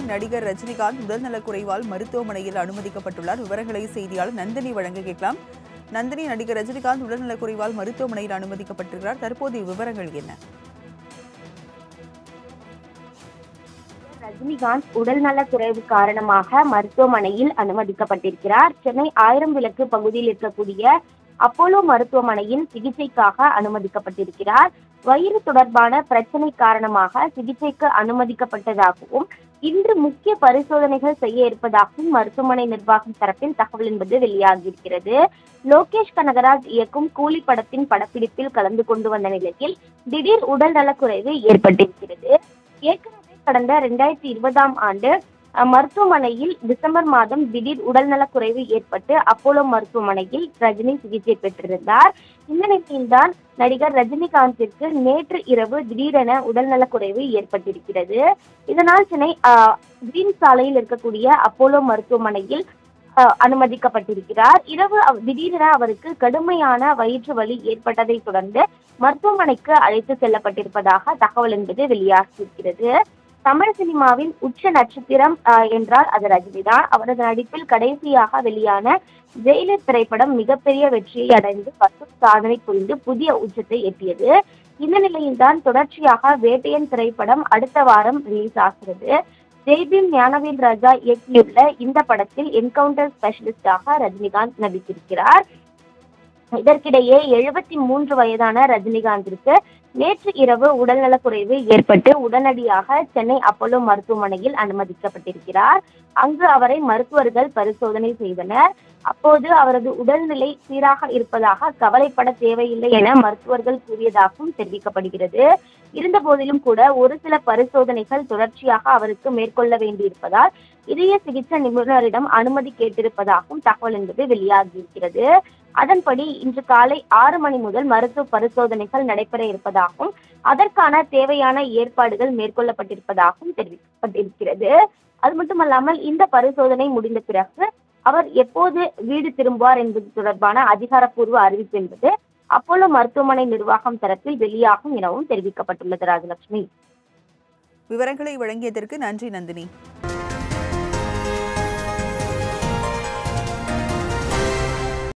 நடிகர் ரஜினிகாந்த் உடல்நலக் குறைவால் மருத்துவமனையில் அனுமதிக்கப்பட்டுள்ளார் விவரங்களை செய்தியாளர் நந்தினி வழங்க கேட்கலாம் நந்தினி நடிகர் ரஜினிகாந்த் உடல்நலக் குறைவால் மருத்துவமனையில் அனுமதிக்கப்பட்டிருக்கிறார் தற்போதைய விவரங்கள் என்ன ரஜினிகாந்த் உடல்நலக் குறைவு காரணமாக மருத்துவமனையில் அனுமதிக்கப்பட்டிருக்கிறார் சென்னை ஆயிரம் விளக்கு பகுதியில் இருக்கக்கூடிய அப்போலோ மருத்துவமனையில் சிகிச்சைக்காக அனுமதிக்கப்பட்டிருக்கிறார் வயிறு தொடர்பான பிரச்சனை காரணமாக சிகிச்சைக்கு அனுமதிக்கப்பட்டதாகவும் இன்று முக்கிய பரிசோதனைகள் செய்ய இருப்பதாகவும் மருத்துவமனை நிர்வாகம் தரப்பில் தகவல் என்பது வெளியாகியிருக்கிறது லோகேஷ் கனகராஜ் இயக்கும் கூலி படத்தின் படப்பிடிப்பில் கலந்து கொண்டு வந்த நிலையில் திடீர் உடல் நலக்குறைவு ஏற்பட்டிருக்கிறது ஏற்கனவே கடந்த ரெண்டாயிரத்தி இருபதாம் ஆண்டு அஹ், மருத்துவமனையில் டிசம்பர் மாதம் திடீர் உடல்நலக்குறைவு ஏற்பட்டு அப்போலோ மருத்துவமனையில் ரஜினி சிகிச்சை பெற்றிருந்தார் இந்த நிலையில்தான் நடிகர் ரஜினிகாந்திற்கு நேற்று இரவு திடீரென உடல்நலக்குறைவு ஏற்பட்டிருக்கிறது இதனால் சென்னை அஹ், கிரீன் சாலையில் இருக்கக்கூடிய அப்போலோ மருத்துவமனையில் அஹ், அனுமதிக்கப்பட்டிருக்கிறார் இரவு அவ- திடீரென அவருக்கு கடுமையான வயிற்று வலி ஏற்பட்டதை தொடர்ந்து மருத்துவமனைக்கு அழைத்து செல்லப்பட்டிருப்பதாக தகவல் என்பது வெளியாகியிருக்கிறது தமிழ் சினிமாவின் உச்ச நட்சத்திரம் அஹ், என்றால் அது ரஜினிதான் அவரது நடிப்பில் கடைசியாக வெளியான ஜெயிலர் திரைப்படம் மிகப்பெரிய வெற்றியை அடைந்து வசூல் சாதனை புரிந்து புதிய உச்சத்தை எட்டியது இந்த நிலையில்தான் தொடர்ச்சியாக வேட்டையன் திரைப்படம் அடுத்த வாரம் ரிலீஸ் ஆகிறது ஜெய்பீம் ஞானவேல் ராஜா இயக்கியுள்ள இந்த படத்தில் என்கவுண்டர் ஸ்பெஷலிஸ்டாக ரஜினிகாந்த் நடித்திருக்கிறார் இதற்கிடையே எழுபத்தி மூன்று வயதான ரஜினிகாந்திற்கு நேற்று இரவு உடல்நலக்குறைவு ஏற்பட்டு உடனடியாக சென்னை அப்போலோ மருத்துவமனையில் அனுமதிக்கப்பட்டிருக்கிறார் அங்கு அவரை மருத்துவர்கள் பரிசோதனை செய்தனர் அப்போது அவரது உடல்நிலை சீராக இருப்பதாக கவலைப்பட தேவையில்லை என மருத்துவர்கள் கூறியதாகவும் தெரிவிக்கப்படுகிறது இருந்த போதிலும் கூட ஒரு சில பரிசோதனைகள் தொடர்ச்சியாக அவருக்கு மேற்கொள்ள வேண்டியிருப்பதால் இதய சிகிச்சை நிபுணரிடம் அனுமதி கேட்டிருப்பதாகவும் தகவல் என்பது வெளியாகியிருக்கிறது அதன்படி இன்று காலை ஆறு மணி முதல் மருத்துவ பரிசோதனைகள் நடைபெற இருப்பதாகவும் அதற்கான தேவையான ஏற்பாடுகள் மேற்கொள்ளப்பட்டிருப்பதாகவும் தெரிவிக்கப்பட்டிருக்கிறது அது மட்டுமல்லாமல் இந்த பரிசோதனை முடிந்த பிறகு அவர் எப்போது வீடு திரும்புவார் என்பது தொடர்பான அதிகாரப்பூர்வ அறிவிப்பு என்பது அப்போலோ மருத்துவமனை நிர்வாகம் தரப்பில் வெளியாகும் எனவும் தெரிவிக்கப்பட்டுள்ளது ராஜலட்சுமி விவரங்களை வழங்கியதற்கு நன்றி நந்தினி